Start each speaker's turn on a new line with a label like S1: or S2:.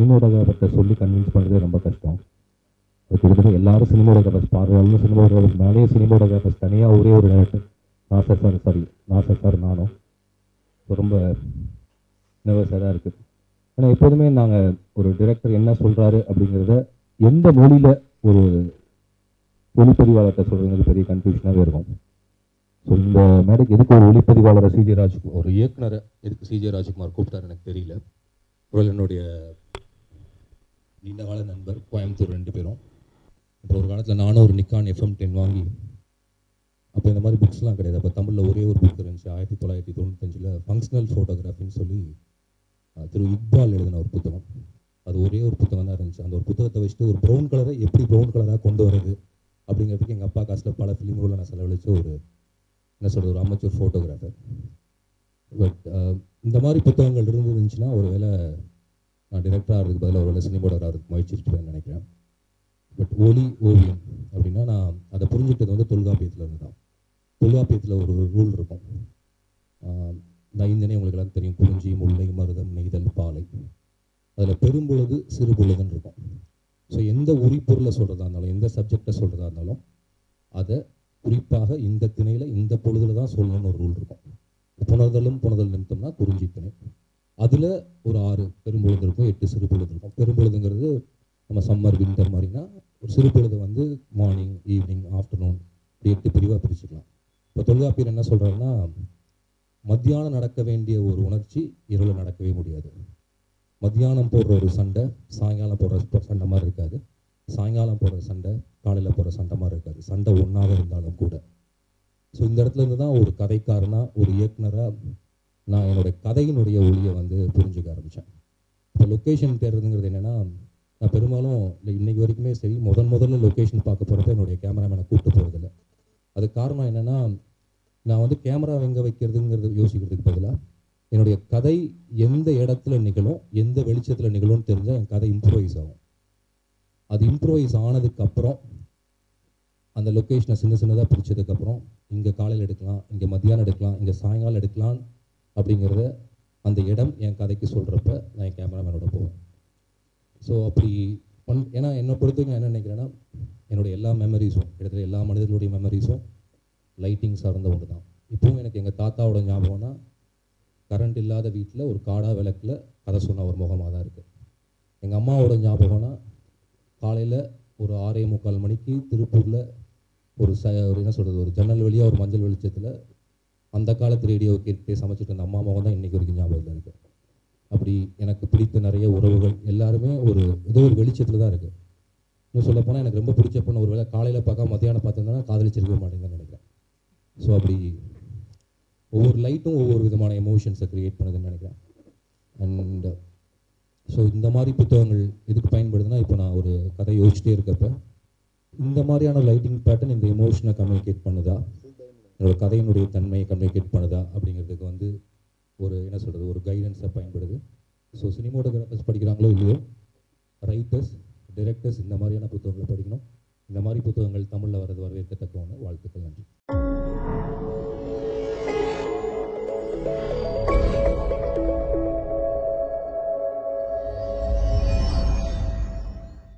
S1: சினிமோடோகிராஃபர்கிட்ட சொல்லி கன்வின்ஸ் பண்ணுறது ரொம்ப கஷ்டம் அது கிட்டத்தட்ட எல்லாரும் சினிமோடோகிராஃபர்ஸ் பார்வையாளரும் சினிமோடோகிராஃபர்ஸ் மேலேயே சினிமோடோகிராஃபர்ஸ் தனியாக ஒரே ஒரு director Nassar sir sorry Nassar sir நானும் ஸோ ரொம்ப நர்வஸாக தான் இருக்குது ஏன்னா எப்போதுமே நாங்கள் ஒரு டிரெக்டர் என்ன சொல்கிறாரு அப்படிங்கிறத எந்த மொழியில் ஒரு ஒளிப்பதிவாளர்கிட்ட சொல்கிறதுங்கிறது பெரிய கன்ஃபியூஷனாகவே இருக்கும் ஸோ இந்த மேடைக்கு எதுக்கு ஒரு ஒளிப்பதிவாளரை சிஜே ராஜ்குமார் ஒரு இயக்குனரை எதுக்கு சிஜே ராஜ்குமார் கூப்பிட்டாரு எனக்கு தெரியல ஒரு என்னுடைய நீண்ட கால நண்பர் கோயம்புத்தூர் ரெண்டு பேரும் அப்புறம் ஒரு காலத்தில் நானும் ஒரு நிக்கான் எஃப்எம் டென் வாங்கி அப்போ இந்த மாதிரி புக்ஸ்லாம் கிடையாது அப்போ தமிழில் ஒரே ஒரு புக் இருந்துச்சு ஆயிரத்தி தொள்ளாயிரத்தி தொண்ணூத்தஞ்சில் ஃபங்க்ஷனல் ஃபோட்டோகிராஃபின்னு சொல்லி அஹ், திரு இக்பால் எழுதின ஒரு புத்தகம் அது ஒரே ஒரு புத்தகம் தான் இருந்துச்சு அந்த ஒரு புத்தகத்தை வச்சுட்டு ஒரு ப்ரௌன் கலரை எப்படி ப்ரௌன் கலராக கொண்டு வரது அப்படிங்கிறதுக்கு எங்கள் அப்பா காசில் பல ஃபிலிம்களில் நான் செலவழிச்ச ஒரு என்ன சொல்கிறது ஒரு அமைச்சர் ஃபோட்டோகிராஃபர் பட் இந்த மாதிரி புத்தகங்கள் இருந்துச்சுன்னா ஒரு வேளை நான் டிரெக்டராக ஆகிறதுக்கு பதிலாக ஒரு வேளை சினிமோடராக ஆகிறதுக்கு முயற்சிருப்பேன்னு நினைக்கிறேன் பட் ஒலி ஓவியம் அப்படின்னா நான் அதை புரிஞ்சுக்கிட்டது வந்து தொல்காப்பியத்தில் இருந்து தான் தொல்காப்பியத்தில் ஒரு ரூல் இருக்கும் ஆஹ் இந்த ஐந்தனே உங்களுக்கு எல்லாம் தெரியும் குறிஞ்சி முல்லை மருதம் நெய்தல் பாலை அதில் பெரும்பொழுது சிறு பொழுதுன்னு இருக்கும் ஸோ எந்த உரிப்பொருளை சொல்கிறதா இருந்தாலும் எந்த சப்ஜெக்டை சொல்கிறதா இருந்தாலும் அதை குறிப்பாக இந்த திணையில் இந்த பொழுதுல தான் சொல்லணும்னு ஒரு ரூல் இருக்கும் புணர்தலும் புணர்தல் நிமித்தம்னா குறிஞ்சி திணை அதில் ஒரு ஆறு பெரும்பொழுது இருக்கும் எட்டு சிறு பொழுது இருக்கும் பெரும்பொழுதுங்கிறது நம்ம சம்மர் வின்டர் மாதிரினா ஒரு சிறு பொழுது வந்து மார்னிங் ஈவினிங் ஆஃப்டர்நூன் இப்படி எட்டு பிரிவாக பிரிச்சுக்கலாம் இப்போ தொல்காப்பியர் என்ன சொல்கிறாருன்னா மத்தியானம் நடக்க வேண்டிய ஒரு உணர்ச்சி இரவில் நடக்கவே முடியாது மத்தியானம் போடுற ஒரு சண்டை சாயங்காலம் போடுற சண்டை மாதிரி இருக்காது சாயங்காலம் போடுற சண்டை காலையில் போடுற சண்டை மாதிரி இருக்காது சண்டை ஒன்றாக இருந்தாலும் கூட ஸோ இந்த இடத்துல இருந்து தான் ஒரு கதைக்காரனா ஒரு இயக்குனராக நான் என்னுடைய கதையினுடைய ஒளியை வந்து புரிஞ்சுக்க ஆரம்பித்தேன் இப்போ லொக்கேஷன் தேடுறதுங்கிறது என்னென்னா நான் பெரும்பாலும் இல்லை இன்னைக்கு வரைக்குமே சரி முதன் முதல்ல லொக்கேஷன் பார்க்க போகிறப்ப என்னுடைய கேமராமேனை கூப்பிட்டு போகிறதில்ல அது காரணம் என்னென்னா நான் வந்து கேமரா எங்கே வைக்கிறதுங்கிறது யோசிக்கிறதுக்கு பதிலாக என்னுடைய கதை எந்த இடத்துல நிகழும் எந்த வெளிச்சத்தில் நிகழும்னு தெரிஞ்சால் என் கதை இம்ப்ரூவைஸ் ஆகும் அது இம்ப்ரூவைஸ் ஆனதுக்கு அப்புறம் அந்த லொக்கேஷனை சின்ன சின்னதாக பிடிச்சதுக்கப்புறம் இங்கே காலையில் எடுக்கலாம் இங்கே மத்தியானம் எடுக்கலாம் இங்கே சாயங்காலம் எடுக்கலாம் அப்படிங்கிறத அந்த இடம் என் கதைக்கு சொல்கிறப்ப நான் என் கேமராமேனோட போவேன் ஸோ அப்படி பண் ஏன்னா என்னை பொறுத்தவரைக்கும் நான் என்ன நினைக்கிறேன்னா என்னுடைய எல்லா மெமரிஸும் கிட்டத்தட்ட எல்லா மனிதர்களுடைய மெமரிஸும் லைட்டிங் சார்ந்த ஒன்று தான் இப்போவும் எனக்கு எங்கள் தாத்தாவோட ஞாபகம்னா கரண்ட் இல்லாத வீட்டில் ஒரு காடா விளக்கில் கதை சொன்ன ஒரு முகமாக தான் இருக்குது எங்கள் அம்மாவோட ஞாபகம்னா காலையில் ஒரு ஆறே முக்கால் மணிக்கு திருப்பூரில் ஒரு ச ஒரு என்ன சொல்கிறது ஒரு ஜன்னல் வழியாக ஒரு மஞ்சள் வெளிச்சத்தில் அந்த காலத்து ரேடியோ கேட்டு சமைச்சிட்டு இருந்த அம்மா முகம் தான் இன்றைக்கி வரைக்கும் ஞாபகத்தில் இருக்குது அப்படி எனக்கு பிடித்த நிறைய உறவுகள் எல்லாருமே ஒரு ஏதோ ஒரு வெளிச்சத்தில் தான் இருக்குது இன்னும் சொல்லப் போனால் எனக்கு ரொம்ப பிடிச்ச பொண்ணு ஒரு வேளை காலையில் பார்க்க மத்தியானம் பார்த்துருந்தேன்னா காதலிச்சிருக்க மாட்டேங்குதுன்னு நினைக்கிறேன் ஸோ அப்படி ஒவ்வொரு லைட்டும் ஒவ்வொரு விதமான எமோஷன்ஸை க்ரியேட் பண்ணுதுன்னு நினைக்கிறேன் அண்ட் ஸோ இந்த மாதிரி புத்தகங்கள் எதுக்கு பயன்படுதுன்னா இப்போ நான் ஒரு கதை யோசிச்சிட்டே இருக்கப்ப இந்த மாதிரியான லைட்டிங் பேட்டர்ன் இந்த எமோஷனை கம்யூனிகேட் பண்ணுதா என்னோட கதையினுடைய தன்மையை கம்யூனிகேட் பண்ணுதா அப்படிங்கிறதுக்கு வந்து ஒரு என்ன சொல்கிறது ஒரு கைடன்ஸாக பயன்படுது ஸோ சினிமோட்டோகிராஃபர்ஸ் படிக்கிறாங்களோ இல்லையோ ரைட்டர்ஸ் டைரக்டர்ஸ் இந்த மாதிரியான புத்தகங்களை படிக்கணும் இந்த மாதிரி புத்தகங்கள் தமிழில் வர்றது வரவேற்கத்தக்க ஒன்று வாழ்த்துக்கள் நன்றி